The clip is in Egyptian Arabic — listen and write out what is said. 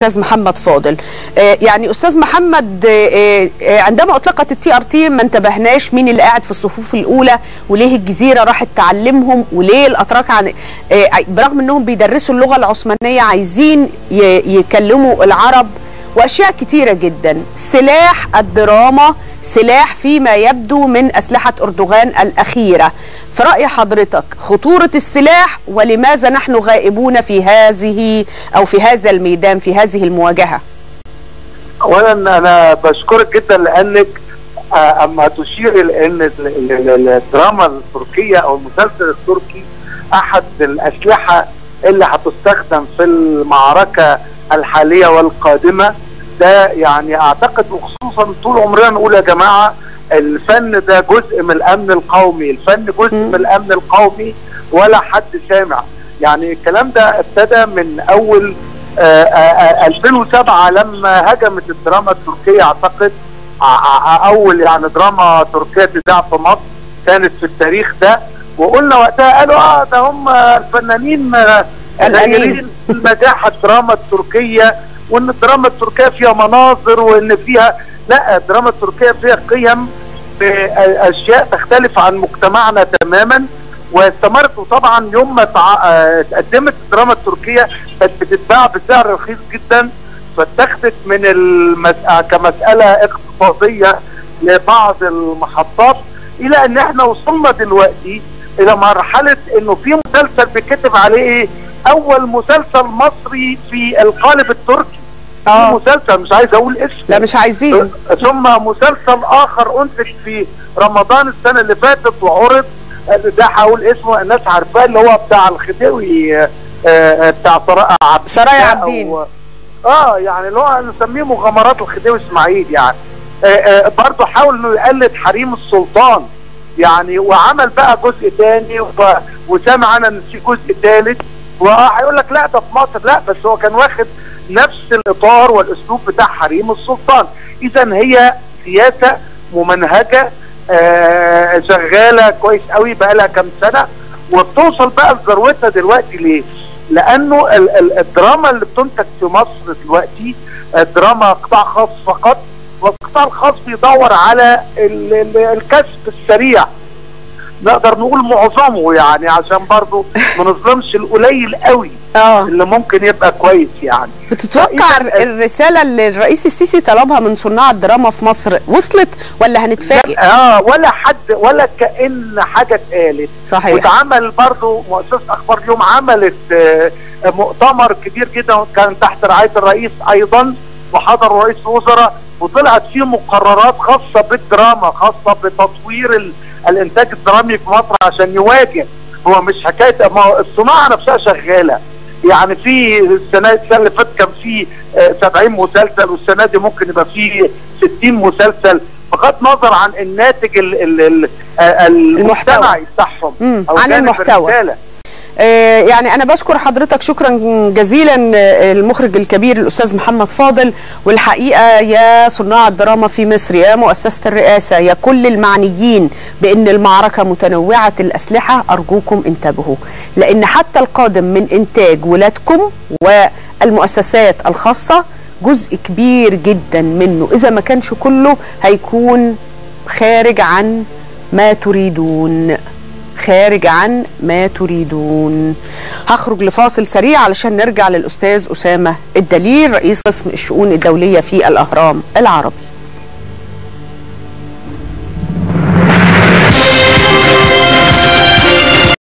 استاذ محمد فاضل آه، يعني استاذ محمد آه، آه، عندما اطلقت التي ار تي ما انتبهناش مين اللي قاعد في الصفوف الاولى وليه الجزيره راحت تعلمهم وليه الاتراك عن آه، برغم انهم بيدرسوا اللغه العثمانيه عايزين ي- يكلموا العرب واشياء كتيره جدا سلاح الدراما سلاح فيما يبدو من اسلحه اردوغان الاخيره في راي حضرتك خطوره السلاح ولماذا نحن غائبون في هذه او في هذا الميدان في هذه المواجهه اولا انا بشكرك جدا لانك آه، اما تشير لان ال- ال- ال- الدراما التركيه او المسلسل التركي احد الاسلحه اللي هتستخدم في المعركه الحاليه والقادمه ده يعني اعتقد وخصوصا طول عمرنا نقول يا جماعه الفن ده جزء من الامن القومي الفن جزء من الامن القومي ولا حد سامع يعني الكلام ده ابتدى من اول آه، آه، آه، 2007 لما هجمت الدراما التركيه اعتقد ع- ع- اول يعني دراما تركيه تذاع في مصر كانت في التاريخ ده وقلنا وقتها قالوا اه ده هم الفنانين آه، قلقانين. غيرين نجاح الدراما التركيه وان الدراما التركيه فيها مناظر وان فيها لا الدراما التركيه فيها قيم باشياء تختلف عن مجتمعنا تماما واستمرت وطبعا يوم ما تع- آه، تقدمت الدراما التركيه كانت بتتباع بسعر رخيص جدا فاتخذت من المس... آه، كمساله اقتصاديه لبعض المحطات الى ان احنا وصلنا دلوقتي الى مرحله انه في مسلسل بيتكتب عليه ايه اول مسلسل مصري في القالب التركي آه. في مسلسل مش عايز اقول اسمه لا مش عايزين ثم مسلسل اخر انتج في رمضان السنه اللي فاتت وعرض ده هقول اسمه الناس عارفاه اللي هو بتاع الخديوي آه، آه، بتاع سرايا عبدين سرايا ده عابدين. أو- اه يعني اللي هو نسميه مغامرات الخديوي اسماعيل يعني آه، آه، برضه حاول انه يقلد حريم السلطان يعني وعمل بقى جزء تاني و- وسامع انا ان في جزء ثالث وهيقول لك لا ده في مصر لا بس هو كان واخد نفس الاطار والاسلوب بتاع حريم السلطان اذا هي سياسه ممنهجه آه شغاله كويس قوي بقى لها كام سنه وبتوصل بقى لذروتها دلوقتي ليه؟ لانه ال- ال- الدراما اللي بتنتج في مصر دلوقتي الدراما قطاع خاص فقط والقطاع الخاص بيدور على ال- ال- الكسب السريع نقدر نقول معظمه يعني عشان برضو ما نظلمش القليل قوي اه اللي ممكن يبقى كويس يعني بتتوقع فإذا- الرساله اللي الرئيس السيسي طلبها من صناع الدراما في مصر وصلت ولا هنتفاجئ اه ولا حد ولا كأن حاجة اتقالت صحيح واتعمل برضو مؤسسة أخبار اليوم عملت آه، مؤتمر كبير جدا كان تحت رعاية الرئيس أيضا وحضر رئيس الوزراء وطلعت فيه مقررات خاصة بالدراما خاصة بتطوير ال- الإنتاج الدرامي في مصر عشان يواجه هو مش حكاية ما هو الصناعة نفسها شغالة يعني في السنة السنة اللي فاتت كان في آه، 70 مسلسل والسنة دي ممكن يبقى في 60 مسلسل بغض النظر عن الناتج ال ال ال آه، المجتمعي بتاعهم مم، أو عن جانب المحتوى. الرسالة. آه، يعني انا بشكر حضرتك شكرا جزيلا آه، المخرج الكبير الاستاذ محمد فاضل والحقيقه يا صناع الدراما في مصر يا مؤسسه الرئاسه يا كل المعنيين بان المعركه متنوعه الاسلحه ارجوكم انتبهوا لان حتى القادم من انتاج ولادكم والمؤسسات الخاصه جزء كبير جدا منه اذا ما كانش كله هيكون خارج عن ما تريدون خارج عن ما تريدون هخرج لفاصل سريع علشان نرجع للأستاذ أسامة الدليل رئيس قسم الشؤون الدولية في الأهرام العربي